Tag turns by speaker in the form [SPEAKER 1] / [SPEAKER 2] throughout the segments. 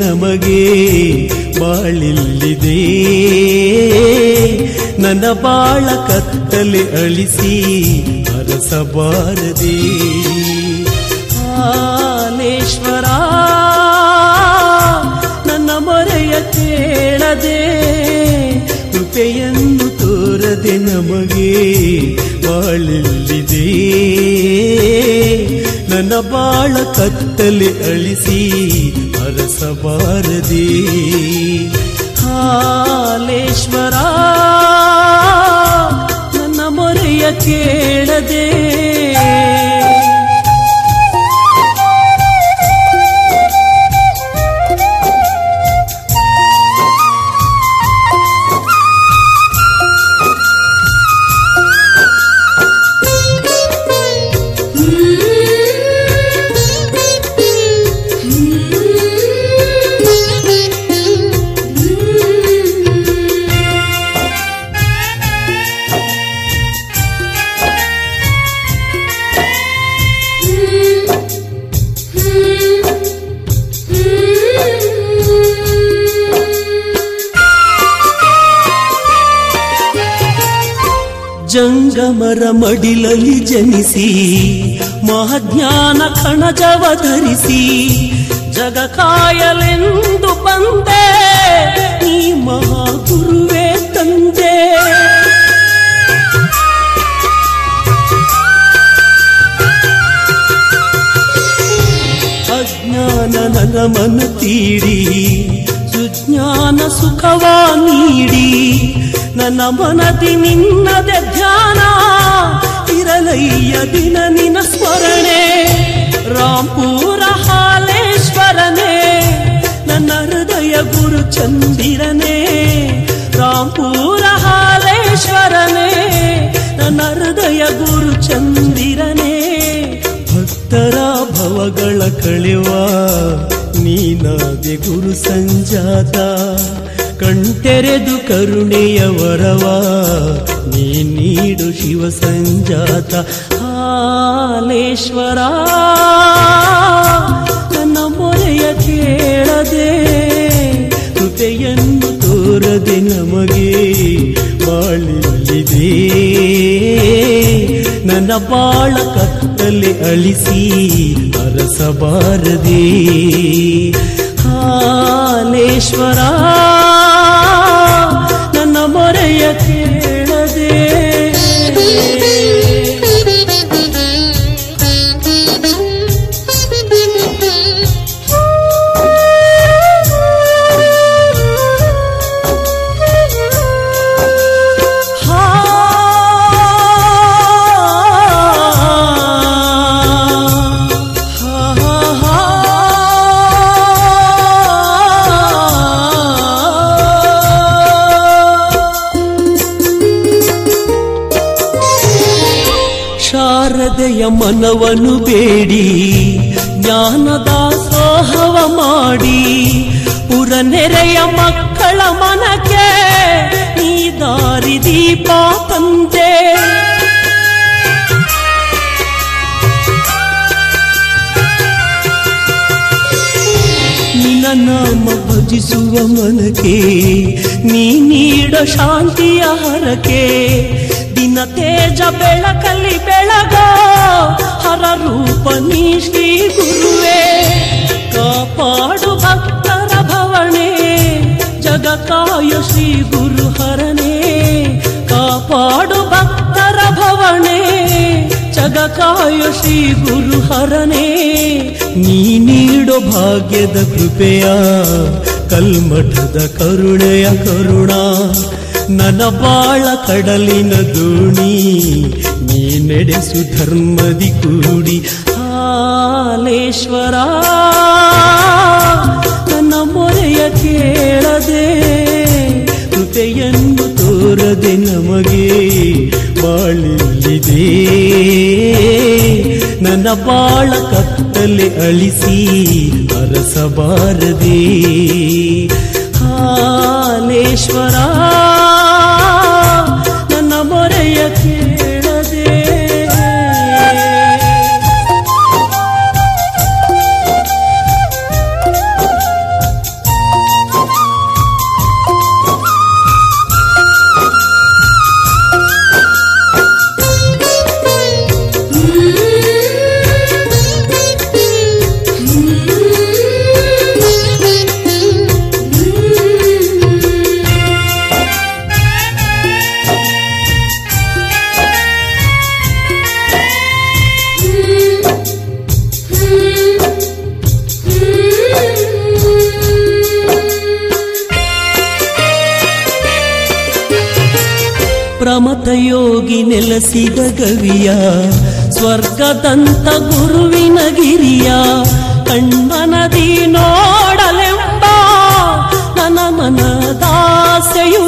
[SPEAKER 1] ನಮಗೆ ಬಾಳಿಲ್ಲಿದೆ ನನ್ನ ಬಾಳ ಕತ್ತಲೆ ಅಳಿಸಿ ಅರಸಬಾರದೆ ಹಾಲೇಶ್ವರ ನನ್ನ ಮೊರೆಯ ಕೇಳದೆ ಕೃಪೆಯನ್ನು ತೋರದೆ ನಮಗೆ ಬಾಳಿಲ್ಲಿದೆ ನನ್ನ ಬಾಳ ಕತ್ತಲೆ ಅಳಿಸಿ ಅರಸಬಾರದೆ ಹಾಲೇಶ್ವರ ನನ್ನ ಮೊರೆಯ ಕೇಳದೆ ಜಂಗಮರ ಮಡಿಲಲ್ಲಿ ಜನಿಸಿ ಮಹಾಜ್ಞಾನ ಕಣಜವ ಧರಿಸಿ ಜಗ ಕಾಯಲೆಂದು ಬಂದೆ ನೀ ಮಹಾಗುರುವೇ ತಂದೆ ಅಜ್ಞಾನ ನನ್ನ ಮನ ತೀಡಿ ಸುಜ್ಞಾನ ಸುಖವ ನೀಡಿ ನನ್ನ ಮನದಿ ನಿನ್ನದೆ ಧ್ಯಾನ ಇರಲಯ್ಯ ದಿನ ನಿನ ಸ್ಮರಣೆ ರಾಂಪೂರ ಹಾಲೇಶ್ವರನೇ ನನ್ನ ಹೃದಯ ಗುರು ಚಂದಿರನೇ ರಾಂಪೂರ ಹಾಲೇಶ್ವರನೇ ನನ್ನ ಹೃದಯ ಗುರು ಚಂದಿರನೇ ಭಕ್ತರ ಭವಗಳ ಕಳೆವ ನೀನಾದೆ ಗುರು ಸಂಜಾತ ಕಣ್ತೆರೆದು ಕರುಣೆಯ ವರವ ನೀ ನೀಡು ಶಿವ ಸಂಜಾತ ಹಾಲೇಶ್ವರ ನನ್ನ ಮೊರೆಯ ಕೇಳದೆ ಕೃಪೆಯನ್ನು ತೋರದೆ ನಮಗೆ ಬಾಳಿಲ್ಲಿದೆ ನನ್ನ ಬಾಳ ಕತ್ತಲೆ ಅಳಿಸಿ ಅರಸಬಾರದೆ ಹಾಲೇಶ್ವರ ನನ್ನ ಮೊರೆಯ ಕೇಳದೆ ಹಾ ಹಾ ಹಾ ಶಾರದೆಯ ಮನವನ್ನು ಬೇಡಿ ಜ್ಞಾನದ ಸೋಹವ ಮಾಡಿ ಪುರ ನೆರೆಯ ಮಕ್ಕಳ ಮನಕ್ಕೆ ನೀ ದಾರಿ ದೀಪ ತಂದೆ ನಿನ್ನ ನಾಮ ಭಜಿಸುವ ಮನಕ್ಕೆ ನೀ ನೀಡ ಶಾಂತಿಯ ಹರಕೆ ದಿನ ತೇಜ ಬೆಳಕಲ್ಲಿ ಬೆಳಗೋ ಹರ ರೂಪ ನೀ ಶ್ರೀ ಗುರುವೇ ಕಾಪಾಡು ಭಕ್ತರ ಭವಣೆ ಜಗ ಕಾಯ ಶ್ರೀ ಗುರು ಹರನೇ ಕಾಪಾಡು ಭಕ್ತರ ಭವಣೆ ಜಗ ಕಾಯ ಶ್ರೀ ಗುರು ಹರನೇ ನೀ ನೀಡೋ ಭಾಗ್ಯದ ಕೃಪೆಯ ಕಲ್ಮಠದ ಕರುಣೆಯ ಕರುಣ ನನ್ನ ಬಾಳ ಕಡಲಿನ ದೋಣಿ ನೀ ನಡೆಸು ಧರ್ಮದಿ ಕೂಡಿ ಹಾಲೇಶ್ವರ ನನ್ನ ಮೊರೆಯ ಕೇಳದೆ ಕೃಪೆಯನ್ನು ತೋರದೆ ನಮಗೆ ಬಾಳಿಲ್ಲಿದೆ ನನ್ನ ಬಾಳ ಕತ್ತಲೆ ಅಳಿಸಿ ಅರಸಬಾರದೆ ಹಾಲೇಶ್ವರ ನನ್ನ ಮೊರೆಯ ಕೇಳದೆ ಪ್ರಮತ ಯೋಗಿ ನೆಲೆಸಿದ ಗವಿಯ ಸ್ವರ್ಗದಂತ ಗುರುವಿನ ಗಿರಿಯ ಕಣ್ಮನದಿ ನೋಡಲೆಂಬ ನನ್ನ ಮನದಾಸೆಯು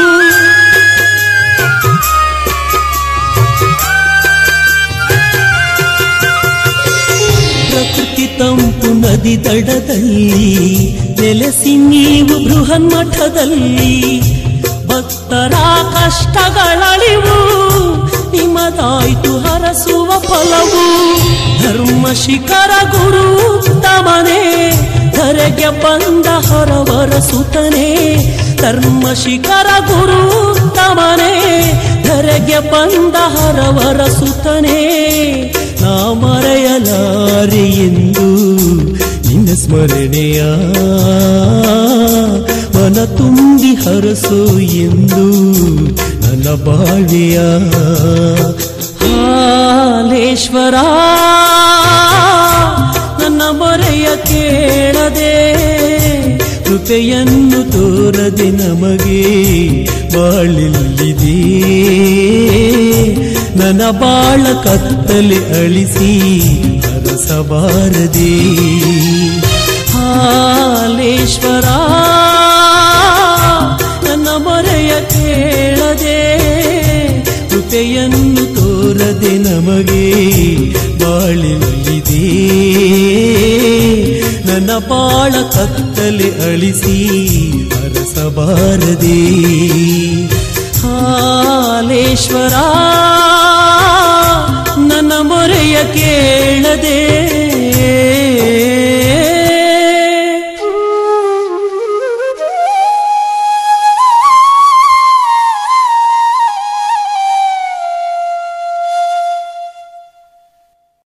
[SPEAKER 1] ಪ್ರಕೃತಿ ತಂಪು ನದಿ ದಡದಲ್ಲಿ ನೆಲೆಸಿ ನೀವು ಬೃಹನ್ಮಠದಲ್ಲಿ ಭಕ್ತರ ಕಷ್ಟಗಳಳಿವು ನಿಮ್ಮದಾಯ್ತು ಹರಸುವ ಫಲವು ಧರ್ಮ ಶಿಖರ ಗುರು ತಮನೆ ಧರೆಗೆ ಬಂದ ಹೊರವರ ಸುತನೆ ಧರ್ಮ ಶಿಖರ ಗುರು ತಮನೆ ಧರೆಗೆ ಬಂದ ಹರವರ ಸುತನೆ ನಾ ಮರೆಯಲಾರೆ ಎಂದು ನಿನ್ನ ಸ್ಮರಣೆಯ ಮನ ತುಂಬಿ ಹರಸು ಎಂದು ನನ್ನ ಬಾಳ್ವೆಯ ಹಾಲೇಶ್ವರ ನನ್ನ ಮೊರೆಯ ಕೇಳದೆ ಕೃಪೆಯನ್ನು ತೋರದೆ ನಮಗೆ ಬಾಳಿಲ್ಲಿದೆ ನನ್ನ ಬಾಳ ಕತ್ತಲೆ ಅಳಿಸಿ ಹರಸಬಾರದೆ ಹಾಲೇಶ್ವರ ನನ್ನ ಮೊರೆಯ ಕೇಳದೆ ಕೃಪೆಯನ್ನು ತೋರದೆ ನಮಗೆ ಬಾಳಿಲ್ಲಿದೆ ನನ್ನ ಬಾಳ ಕತ್ತಲೆ ಅಳಿಸಿ ಹರಸಬಾರದೆ ಹಾಲೇಶ್ವರ ನನ್ನ ಮೊರೆಯ ಕೇಳದೆ